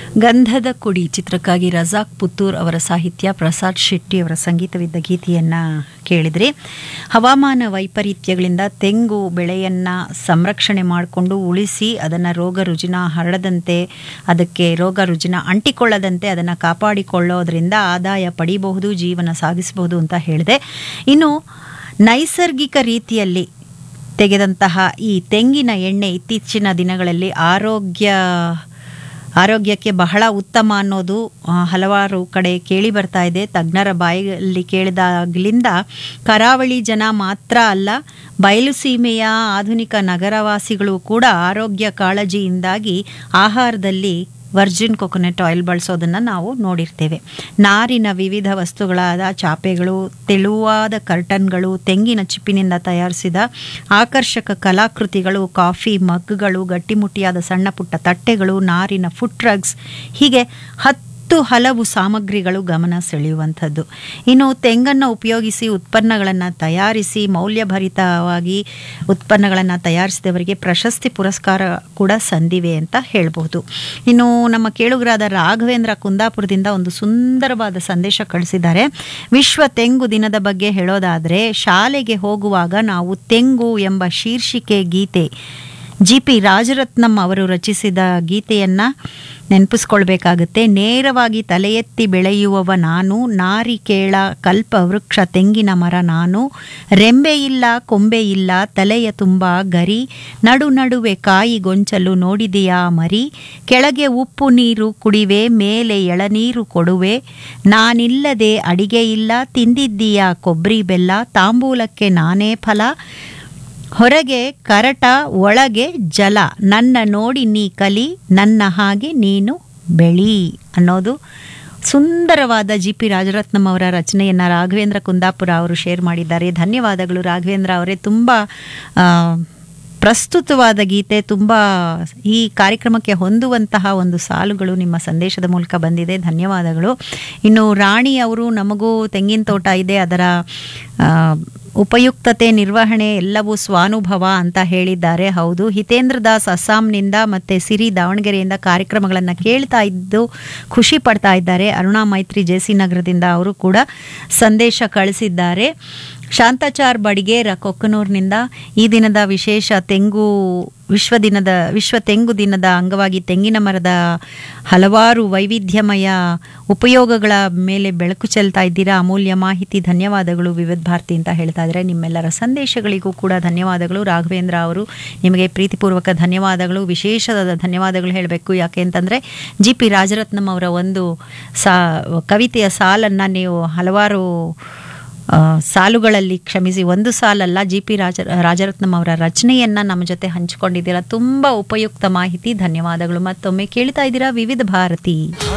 ಗಂಧದ ಕುಡಿ ಚಿತ್ರಕ್ಕಾಗಿ ರಜಾಕ್ ಪುತ್ತೂರ್ ಅವರ ಸಾಹಿತ್ಯ ಪ್ರಸಾದ್ ಶೆಟ್ಟಿ ಅವರ ಸಂಗೀತವಿದ್ದ ಗೀತೆಯನ್ನು ಕೇಳಿದ್ರಿ ಹವಾಮಾನ ವೈಪರೀತ್ಯಗಳಿಂದ ತೆಂಗು ಬೆಳೆಯನ್ನು ಸಂರಕ್ಷಣೆ ಮಾಡಿಕೊಂಡು ಉಳಿಸಿ ಅದನ್ನು ರೋಗ ರುಜಿನ ಹರಡದಂತೆ ಅದಕ್ಕೆ ರೋಗ ರುಜಿನ ಅಂಟಿಕೊಳ್ಳದಂತೆ ಅದನ್ನು ಕಾಪಾಡಿಕೊಳ್ಳೋದ್ರಿಂದ ಆದಾಯ ಪಡಿಬಹುದು ಜೀವನ ಸಾಗಿಸಬಹುದು ಅಂತ ಹೇಳಿದೆ ಇನ್ನು ನೈಸರ್ಗಿಕ ರೀತಿಯಲ್ಲಿ ತೆಗೆದಂತಹ ಈ ತೆಂಗಿನ ಎಣ್ಣೆ ಇತ್ತೀಚಿನ ದಿನಗಳಲ್ಲಿ ಆರೋಗ್ಯ ಆರೋಗ್ಯಕ್ಕೆ ಬಹಳ ಉತ್ತಮ ಅನ್ನೋದು ಆ, ಹಲವಾರು ಕಡೆ ಕೇಳಿ ಬರ್ತಾ ಇದೆ ತಜ್ಞರ ಬಾಯಲ್ಲಿ ಕೇಳಿದಾಗಲಿಂದ ಕರಾವಳಿ ಜನ ಮಾತ್ರ ಅಲ್ಲ ಬಯಲು ಸೀಮೆಯ ಆಧುನಿಕ ನಗರವಾಸಿಗಳು ಕೂಡ ಆರೋಗ್ಯ ಕಾಳಜಿಯಿಂದಾಗಿ ಆಹಾರದಲ್ಲಿ ವರ್ಜಿನ್ ಕೊಕೊನೆಟ್ ಆಯಿಲ್ ಬಳಸೋದನ್ನು ನಾವು ನೋಡಿರ್ತೇವೆ ನಾರಿನ ವಿವಿಧ ವಸ್ತುಗಳಾದ ಚಾಪೆಗಳು ತೆಳುವಾದ ಕರ್ಟನ್ಗಳು ತೆಂಗಿನ ಚಿಪ್ಪಿನಿಂದ ತಯಾರಿಸಿದ ಆಕರ್ಷಕ ಕಲಾಕೃತಿಗಳು ಕಾಫಿ ಮಗ್ಗಳು ಗಟ್ಟಿಮುಟ್ಟಿಯಾದ ಸಣ್ಣ ಪುಟ್ಟ ತಟ್ಟೆಗಳು ನಾರಿನ ಫುಡ್ ರಗ್ಸ್ ಹೀಗೆ ಹತ್ತು ಹಲವು ಸಾಮಗ್ರಿಗಳು ಗಮನ ಸೆಳೆಯುವಂಥದ್ದು ಇನ್ನು ತೆಂಗನ್ನು ಉಪಯೋಗಿಸಿ ಉತ್ಪನ್ನಗಳನ್ನು ತಯಾರಿಸಿ ಮೌಲ್ಯಭರಿತವಾಗಿ ಉತ್ಪನ್ನಗಳನ್ನು ತಯಾರಿಸಿದವರಿಗೆ ಪ್ರಶಸ್ತಿ ಪುರಸ್ಕಾರ ಕೂಡ ಸಂದಿವೆ ಅಂತ ಹೇಳ್ಬೋದು ಇನ್ನು ನಮ್ಮ ಕೇಳುಗರಾದ ರಾಘವೇಂದ್ರ ಕುಂದಾಪುರದಿಂದ ಒಂದು ಸುಂದರವಾದ ಸಂದೇಶ ಕಳಿಸಿದ್ದಾರೆ ವಿಶ್ವ ತೆಂಗು ದಿನದ ಬಗ್ಗೆ ಹೇಳೋದಾದರೆ ಶಾಲೆಗೆ ಹೋಗುವಾಗ ನಾವು ತೆಂಗು ಎಂಬ ಶೀರ್ಷಿಕೆ ಗೀತೆ ಜಿ ಪಿ ರಾಜರತ್ನಂ ಅವರು ರಚಿಸಿದ ಗೀತೆಯನ್ನು ನೆನಪಿಸ್ಕೊಳ್ಬೇಕಾಗುತ್ತೆ ನೇರವಾಗಿ ತಲೆ ಎತ್ತಿ ಬೆಳೆಯುವವ ನಾನು ನಾರಿಕೇಳ ಕಲ್ಪ ವೃಕ್ಷ ತೆಂಗಿನ ಮರ ನಾನು ರೆಂಬೆ ಇಲ್ಲ ಕೊಂಬೆ ಇಲ್ಲ ತಲೆಯ ತುಂಬ ಗರಿ ನಡು ನಡುವೆ ಕಾಯಿ ಗೊಂಚಲು ನೋಡಿದೆಯಾ ಮರಿ ಕೆಳಗೆ ಉಪ್ಪು ನೀರು ಕುಡಿವೆ ಮೇಲೆ ಎಳನೀರು ಕೊಡುವೆ ನಾನಿಲ್ಲದೆ ಅಡಿಗೆ ಇಲ್ಲ ತಿಂದಿದ್ದೀಯಾ ಕೊಬ್ಬರಿ ಬೆಲ್ಲ ತಾಂಬೂಲಕ್ಕೆ ನಾನೇ ಫಲ ಹೊರಗೆ ಕರಟ ಒಳಗೆ ಜಲ ನನ್ನ ನೋಡಿ ನೀ ಕಲಿ ನನ್ನ ಹಾಗೆ ನೀನು ಬೆಳಿ ಅನ್ನೋದು ಸುಂದರವಾದ ಜಿ ಪಿ ರಾಜರತ್ನಂ ಅವರ ರಚನೆಯನ್ನು ರಾಘವೇಂದ್ರ ಕುಂದಾಪುರ ಅವರು ಶೇರ್ ಮಾಡಿದ್ದಾರೆ ಧನ್ಯವಾದಗಳು ರಾಘವೇಂದ್ರ ಅವರೇ ತುಂಬ ಆ, ಪ್ರಸ್ತುತವಾದ ಗೀತೆ ತುಂಬ ಈ ಕಾರ್ಯಕ್ರಮಕ್ಕೆ ಹೊಂದುವಂತಹ ಒಂದು ಸಾಲುಗಳು ನಿಮ್ಮ ಸಂದೇಶದ ಮೂಲಕ ಬಂದಿದೆ ಧನ್ಯವಾದಗಳು ಇನ್ನು ರಾಣಿ ಅವರು ನಮಗೂ ತೆಂಗಿನ ತೋಟ ಇದೆ ಅದರ ಆ, ಉಪಯುಕ್ತತೆ ನಿರ್ವಹಣೆ ಎಲ್ಲವೂ ಸ್ವಾನುಭವ ಅಂತ ಹೇಳಿದ್ದಾರೆ ಹೌದು ಹಿತೇಂದ್ರ ದಾಸ್ ಅಸ್ಸಾಂನಿಂದ ಮತ್ತು ಸಿರಿ ದಾವಣಗೆರೆಯಿಂದ ಕಾರ್ಯಕ್ರಮಗಳನ್ನು ಕೇಳ್ತಾ ಇದ್ದು ಖುಷಿ ಪಡ್ತಾ ಇದ್ದಾರೆ ಅರುಣಾ ಮೈತ್ರಿ ಜೆ ಸಿ ನಗರದಿಂದ ಅವರು ಕೂಡ ಸಂದೇಶ ಕಳಿಸಿದ್ದಾರೆ ಶಾಂತಾಚಾರ್ ಬಡಿಗೇರ ಕೊಕ್ಕನೂರಿನಿಂದ ಈ ದಿನದ ವಿಶೇಷ ತೆಂಗು ವಿಶ್ವ ದಿನದ ವಿಶ್ವ ತೆಂಗು ದಿನದ ಅಂಗವಾಗಿ ತೆಂಗಿನ ಮರದ ಹಲವಾರು ವೈವಿಧ್ಯಮಯ ಉಪಯೋಗಗಳ ಮೇಲೆ ಬೆಳಕು ಚೆಲ್ತಾ ಇದ್ದೀರಾ ಅಮೂಲ್ಯ ಮಾಹಿತಿ ಧನ್ಯವಾದಗಳು ವಿವಿಧ ಭಾರತಿ ಅಂತ ಹೇಳ್ತಾ ಇದ್ದಾರೆ ನಿಮ್ಮೆಲ್ಲರ ಸಂದೇಶಗಳಿಗೂ ಕೂಡ ಧನ್ಯವಾದಗಳು ರಾಘವೇಂದ್ರ ಅವರು ನಿಮಗೆ ಪ್ರೀತಿಪೂರ್ವಕ ಧನ್ಯವಾದಗಳು ವಿಶೇಷವಾದ ಧನ್ಯವಾದಗಳು ಹೇಳಬೇಕು ಯಾಕೆ ಅಂತಂದರೆ ಜಿ ಪಿ ರಾಜರತ್ನಂ ಅವರ ಒಂದು ಸಾ ಕವಿತೆಯ ಸಾಲನ್ನು ನೀವು ಹಲವಾರು ಆ, ಸಾಲುಗಳಲ್ಲಿ ಕ್ಷಮಿಸಿ ಒಂದು ಸಾಲಲ್ಲ ಜಿ ಪಿ ರಾಜ ರಾಜರತ್ನಂ ಅವರ ರಚನೆಯನ್ನು ನಮ್ಮ ಜೊತೆ ಹಂಚಿಕೊಂಡಿದ್ದೀರಾ ತುಂಬ ಉಪಯುಕ್ತ ಮಾಹಿತಿ ಧನ್ಯವಾದಗಳು ಮತ್ತೊಮ್ಮೆ ಕೇಳ್ತಾ ಇದ್ದೀರಾ ವಿವಿಧ ಭಾರತಿ